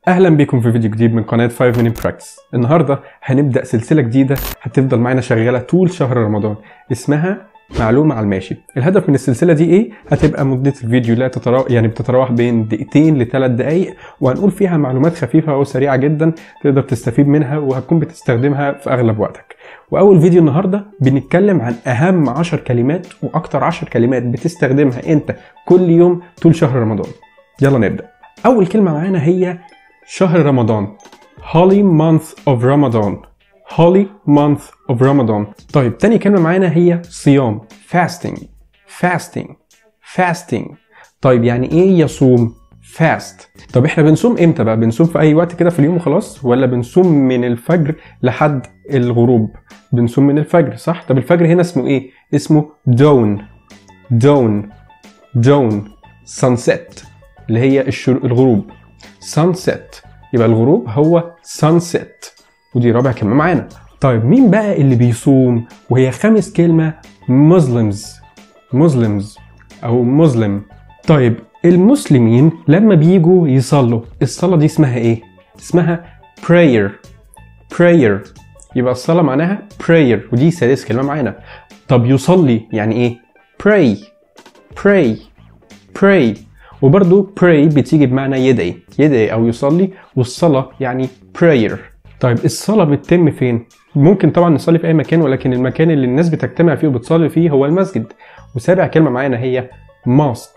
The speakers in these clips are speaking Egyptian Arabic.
اهلا بيكم في فيديو جديد من قناه 5 minute practice النهارده هنبدا سلسله جديده هتفضل معانا شغاله طول شهر رمضان اسمها معلومه على الماشي الهدف من السلسله دي ايه هتبقى مده الفيديو لا تتراوح يعني بتتراوح بين دقيقتين لثلاث دقائق وهنقول فيها معلومات خفيفه وسريعه جدا تقدر تستفيد منها وهتكون بتستخدمها في اغلب وقتك واول فيديو النهارده بنتكلم عن اهم 10 كلمات واكتر 10 كلمات بتستخدمها انت كل يوم طول شهر رمضان يلا نبدا اول كلمه معانا هي شهر رمضان Holy month of Ramadan Holy month of Ramadan طيب تاني كلمة معانا هي صيام fasting fasting fasting طيب يعني ايه يصوم fast طب احنا بنصوم امتى بقى بنصوم في اي وقت كده في اليوم وخلاص ولا بنصوم من الفجر لحد الغروب بنصوم من الفجر صح طب الفجر هنا اسمه ايه اسمه dawn dawn dawn sunset اللي هي الشر... الغروب sunset يبقى الغروب هو sunset ودي رابع كلمة معانا طيب مين بقى اللي بيصوم وهي خامس كلمة Muslims Muslims أو مسلم طيب المسلمين لما بيجوا يصلوا الصلاة دي اسمها ايه؟ اسمها prayer prayer يبقى الصلاة معناها prayer ودي سادس كلمة معانا طب يصلي يعني ايه؟ pray pray pray وبرضو pray بتيجي بمعنى يدعي يدعي او يصلي والصلاه يعني prayer طيب الصلاه بتتم فين ممكن طبعا نصلي في اي مكان ولكن المكان اللي الناس بتجتمع فيه وبتصلي فيه هو المسجد وسابع كلمه معانا هي ماسك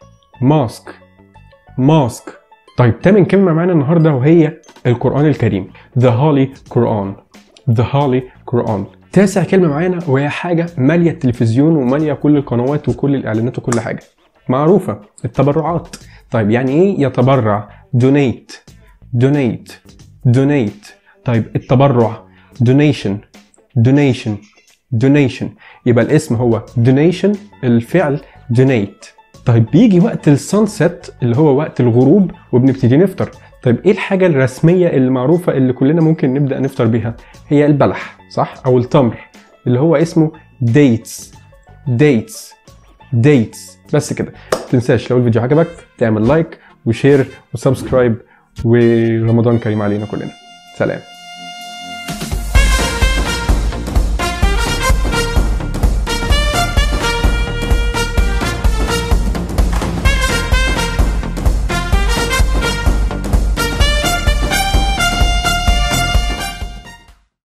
ماسك ماسك طيب تامن كلمه معانا النهارده وهي القران الكريم The Holy Quran The Holy Quran تاسع كلمه معانا وهي حاجه ماليه التلفزيون وماليه كل القنوات وكل الاعلانات وكل حاجه معروفة التبرعات طيب يعني ايه يتبرع donate donate donate طيب التبرع donation donation donation يبقى الاسم هو donation الفعل donate طيب بيجي وقت السانست اللي هو وقت الغروب وبنبتدي نفطر طيب ايه الحاجة الرسمية المعروفة اللي كلنا ممكن نبدأ نفطر بيها هي البلح صح او التمر اللي هو اسمه dates dates dates بس كده تنساش لو الفيديو عجبك تعمل لايك وشير وسبسكرايب ورمضان كريم علينا كلنا سلام